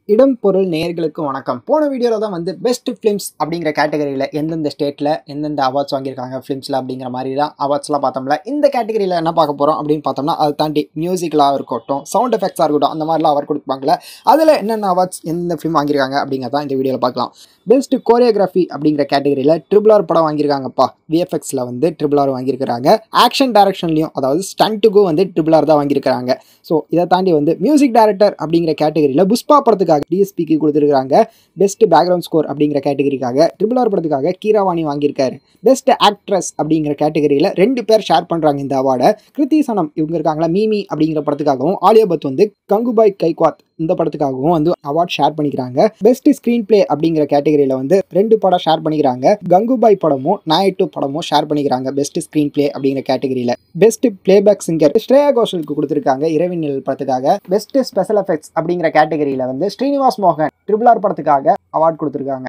இடம் பொருள் நேயர்களுக்கு வணக்கம் போன வீடியோவில் தான் வந்து பெஸ்ட் ஃபிலிம்ஸ் அப்படிங்கிற கேட்டகரியில் எந்தெந்த ஸ்டேட்டில் எந்தெந்த அவார்ட்ஸ் வாங்கியிருக்காங்க ஃபிலிம்ஸில் அப்படிங்கிற மாதிரி தான் அவார்ட்ஸ்லாம் பார்த்தோம்ல இந்த கேட்டகரியில் என்ன பார்க்க போகிறோம் அப்படின்னு பார்த்தோம்னா அதை தாண்டி மியூசிக்கலாக இருக்கட்டும் சவுண்ட் எஃபெக்ட்ஸாக இருக்கட்டும் அந்த மாதிரிலாம் அவார்ட் கொடுப்பாங்களே அதில் என்னென்ன அவார்ட்ஸ் எந்த ஃபிலிம் வாங்கியிருக்காங்க அப்படிங்கிறத இந்த வீடியோவில் பார்க்கலாம் பெஸ்ட் கோரியோகிராஃபி அப்படிங்கிற கேட்டகரியில் ட்ரிபிள் ஆர் படம் வாங்கியிருக்காங்கப்பா விஎஃப்எக்ஸில் வந்து ட்ரிபிள் ஆர் வாங்கியிருக்கிறாங்க ஆக்ஷன் டைரக்ஷன்லையும் அதாவது ஸ்டண்ட்டுக்கும் வந்து ட்ரிபிள் ஆர் தான் வாங்கியிருக்கிறாங்க ஸோ இதை தாண்டி வந்து மியூசிக் டைரக்டர் அப்படிங்கிற கேட்டகரியில் புஷ்பா படத்துக்காக டிஎஸ்பிக்கு கொடுத்துருக்காங்க பெஸ்ட் பேக்ரவுண்ட் ஸ்கோர் அப்படிங்கிற கேட்டகரிக்காக ட்ரிபிள் ஆர் படத்துக்காக கீராவாணி வாங்கியிருக்காரு பெஸ்ட் ஆக்ட்ரஸ் அப்படிங்கிற கேட்டகரியில் ரெண்டு பேர் ஷேர் பண்ணுறாங்க இந்த அவார்டை கிருத்தி சனம் இவங்க இருக்காங்களா மீமி அப்படிங்கிற படத்துக்காகவும் ஆலியா பத் வந்து கங்குபாய் கைக்வாத் இந்த படத்துக்காகவும் வந்து அவார்ட் ஷேர் பண்ணிக்கிறாங்க பெஸ்ட் ஸ்க்ரீன் பிளே அப்படிங்கிற கேட்டகரியில் வந்து ரெண்டு படம் ஷேர் பண்ணிக்கிறாங்க கங்குபாய் படமும் நாயட்டு படமும் ஷேர் பண்ணிக்கிறாங்க பெஸ்ட் ஸ்க்ரீன் பிளே அப்படிங்கிற கேட்டகரியில் பெஸ்ட் பிளேபேக் சிங்கர் ஸ்ரேயா கோஷலுக்கு கொடுத்துருக்காங்க இரவின் நிழல் படத்துக்காக பெஸ்ட் ஸ்பெஷல் எஃபெக்ட்ஸ் அப்படிங்கிற கேட்டகரியில் வந்து ஸ்ரீனிவாஸ் மோகன் ட்ரிபிள் ஆர் படத்துக்காக அவார்ட் கொடுத்துருக்காங்க